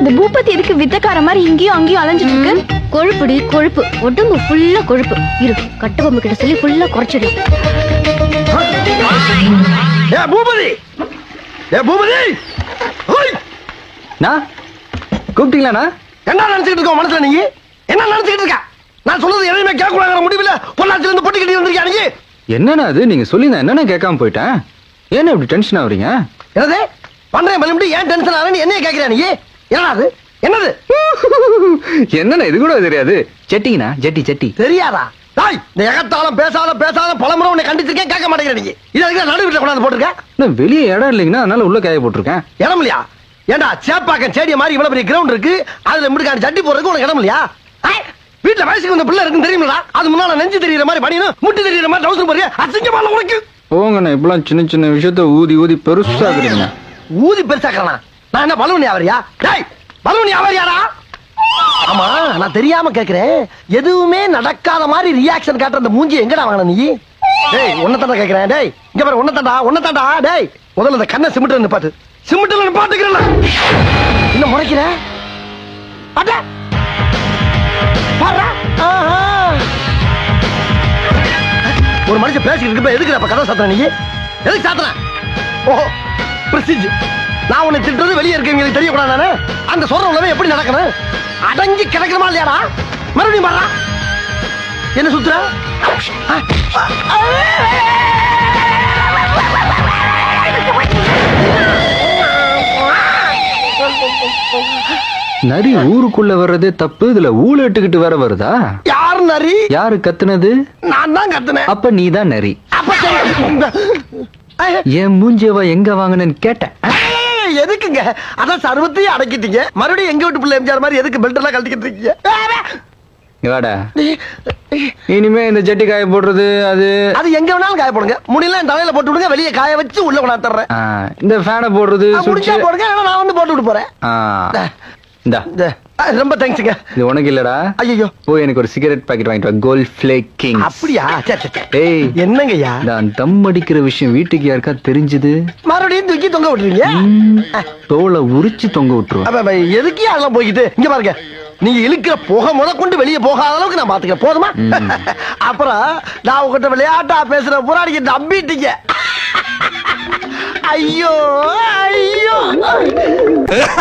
இந்த பூபதி எதுக்கு வித்தக்கார மாதிரி இங்கேயும் அங்கேயும் அலைஞ்சிட்டு இருக்கு கொழுப்புடி கொழுப்பு உடம்பு ஃபுல்லா கொழுப்பு இரு கட்டபொம்மை கிட்ட சொல்லி ஃபுல்லா குறைச்சிடு ஏ பூபதி ஏ பூபதி ஓய் நான் கூப்பிட்டீங்களாண்ணா என்ன நினைச்சுக்கிட்டு இருக்க உன் மனசுல நீ என்ன நினைச்சுக்கிட்டு இருக்க நான் சொல்றது எதையுமே கேட்க கூடாங்கிற முடிவில் பொள்ளாச்சில இருந்து பொட்டி கட்டி வந்திருக்கியா நீ என்னண்ணா அது நீங்க சொல்லி நான் என்னென்ன கேட்காம போயிட்டேன் ஏன்னா இப்படி டென்ஷன் ஆகுறீங்க என்னது பண்றேன் மறுபடியும் ஏன் டென்ஷன் ஆகணும் என்னைய கேட்கிறா நீ என்னடா அது என்னது என்னண்ணா இது கூட தெரியாது ஜெட்டிங்கண்ணா ஜெட்டி ஜெட்டி தெரியாதா தாய் இந்த எகத்தாலும் பேசாத பேசாத பலமுறை உன்னை கண்டிச்சிருக்கேன் கேட்க மாட்டேங்கிற நீ இது அதுக்கு நடு வீட்டில் கொண்டாந்து போட்டிருக்க நான் வெளியே இடம் இல்லைங்கண்ணா அதனால உள்ள காய போட்டிருக்கேன் இடம் இல்லையா ஏண்டா சேப்பாக்கம் செடிய மாதிரி இவ்வளவு பெரிய கிரவுண்ட் இருக்கு அதுல முடுக்கான சட்டி போறதுக்கு உனக்கு இடம் இல்லையா ஐ, வீட்டுல வயசுக்கு வந்த பிள்ளை இருக்குன்னு தெரியுமில்லடா அது முன்னால நெஞ்சு தெரியுற மாதிரி பணியணும் முட்டி தெரியுற மாதிரி டவுசர் போறியா அசிங்கமா இல்ல உனக்கு போங்கண்ணா இப்பெல்லாம் சின்ன சின்ன விஷயத்த ஊதி ஊதி பெருசாக்குறீங்க ஊதி பெருசாக்கறானா நான் என்ன பலூனி ஆவறியா டேய் பலூனி ஆவறியாடா ஆமா நான் தெரியாம கேக்குறேன் எதுவுமே நடக்காத மாதிரி ரியாக்ஷன் காட்டுற அந்த மூஞ்சி எங்கடா வாங்கின நீ டேய் உன்ன தாண்டா கேக்குறேன் டேய் இங்க பாரு உன்ன தாண்டா உன்ன தாண்டா டேய் முதல்ல இந்த கண்ணை சிமிட்டு நிப்பாட்டு சிமிட்டுல நிப்பாட்டுக்கிறேன் என்ன முறைக்கிற அட பாருடா. ஆஹா. ஒரு மனுஷன் பேசிக்கிட்டு இருக்கப்ப எதுக்கு அப்ப கதை சாத்துற நீ எதுக்கு சாத்துற ஓஹோ பிரசிஜ் நான் உன்னை திட்டுறது வெளியே இருக்கவங்களுக்கு தெரியக்கூடாது நானு அந்த சொல்ற உலகம் எப்படி நடக்கணும் அடங்கி கிடக்கணுமா இல்லையாடா மறுபடியும் பாடுறா என்ன சுத்துற நரி ஊருக்குள்ள வர்றதே தப்பு இதுல ஊழ இட்டுக்கிட்டு வேற வருதா யார் நரி யாரு கத்துனது நான் தான் கத்துனேன் அப்ப நீ தான் நரி அப்ப சரி. ஐய, என் மூஞ்சேவா எங்க வாங்கினேன்னு கேட்டேன் ஐய, எதுக்குங்க அதான் சர்வத்தையும் அடக்கிட்டீங்க மறுபடியும் எங்க வீட்டு பிள்ளை எம்ஜிஆர் மாதிரி எதுக்கு பெல்ட் எல்லாம் கழட்டிக்கிட்டு இருக்கீங்க இங்க வாடா இனிமே இந்த ஜட்டி காய போடுறது அது அது எங்க வேணாலும் காய போடுங்க முடியல என் தலையில போட்டு விடுங்க வெளியே காய வச்சு உள்ள கொண்டாந்துறேன் ஆ, இந்த ஃபேனை போடுறது முடிஞ்சா சுவிட்ச் போடுங்க இல்லைன்னா நான் வந்து போட்டு விட்டு போறேன் இந்தா இந்த, அஹ், ரொம்ப தேங்க்ஸுங்க இது உனக்கு இல்லடா ஐயோ போய் எனக்கு ஒரு சிகரெட் பாக்கெட் வாங்கிட்டு வா கோல்ட் ஃபிளேக் கிங் அப்படியா சரி, சரி, சரி. ஏய் என்னங்கய்யா நான் தம் அடிக்கிற விஷயம் வீட்டுக்கு யாருக்கா தெரிஞ்சது மறுபடியும் தூக்கி தொங்க விட்டுறீங்க தோலை உரிச்சு தொங்க விட்டுருவேன் அப்ப, அப்ப, எதுக்கு அதெல்லாம் போய்கிட்டு இங்க பாருங்க நீங்க இழுக்கிற புகை முத கொண்டு வெளியே போகாத அளவுக்கு நான் பாத்துக்கிறேன் போதுமா அப்புறம் நான் உங்ககிட்ட விளையாட்டா பேசுற புறாடிக்கு நம்பிட்டீங்க ஐயோ ஐயோ